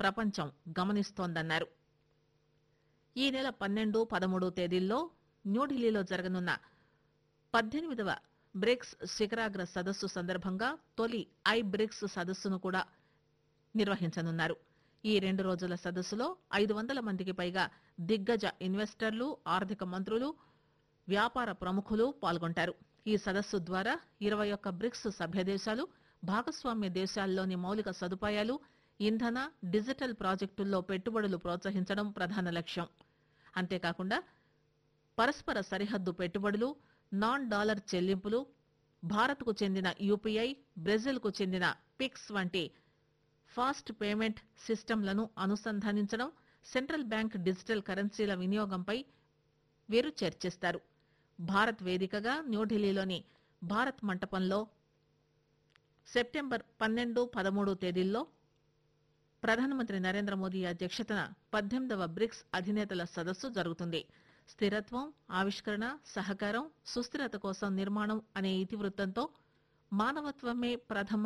ప్రపంచం గమనిస్తోందన్నారు ఈ నెల పన్నెండు పదమూడు తేదీల్లో న్యూఢిల్లీలో జరగనున్న పద్దెనిమిదవ బ్రిక్స్ శిఖరాగ్ర సదస్సు సందర్భంగా తొలి ఐ బ్రిక్స్ సదస్సును కూడా నిర్వహించనున్నారు ఈ రెండు రోజుల సదస్సులో ఐదు వందల మందికి పైగా దిగ్గజ ఇన్వెస్టర్లు ఆర్థిక మంత్రులు వ్యాపార ప్రముఖులు పాల్గొంటారు ఈ సదస్సు ద్వారా ఇరవై ఒక్క బ్రిక్స్ సభ్య దేశాలు భాగస్వామ్య దేశాల్లోని మౌలిక సదుపాయాలు ఇంధన డిజిటల్ ప్రాజెక్టుల్లో పెట్టుబడులు ప్రోత్సహించడం ప్రధాన లక్ష్యం అంతేకాకుండా పరస్పర సరిహద్దు పెట్టుబడులు నాన్ డాలర్ చెల్లింపులు భారత్కు చెందిన యూపీఐ బ్రెజిల్కు చెందిన పిక్స్ వంటి ఫాస్ట్ పేమెంట్ సిస్టంలను అనుసంధానించడం సెంట్రల్ బ్యాంక్ డిజిటల్ కరెన్సీల వినియోగంపై వీరు చర్చిస్తారు భారత్ వేదికగా న్యూఢిల్లీలోని భారత్ మంటపంలో సెప్టెంబర్ పన్నెండు పదమూడు తేదీల్లో ప్రధానమంత్రి నరేంద్ర మోదీ అధ్యక్షతన పద్దెనిమిదవ బ్రిక్స్ అధినేతల సదస్సు జరుగుతుంది స్థిరత్వం ఆవిష్కరణ సహకారం సుస్థిరత కోసం నిర్మాణం అనే ఇతివృత్తంతో మానవత్వమే ప్రథమ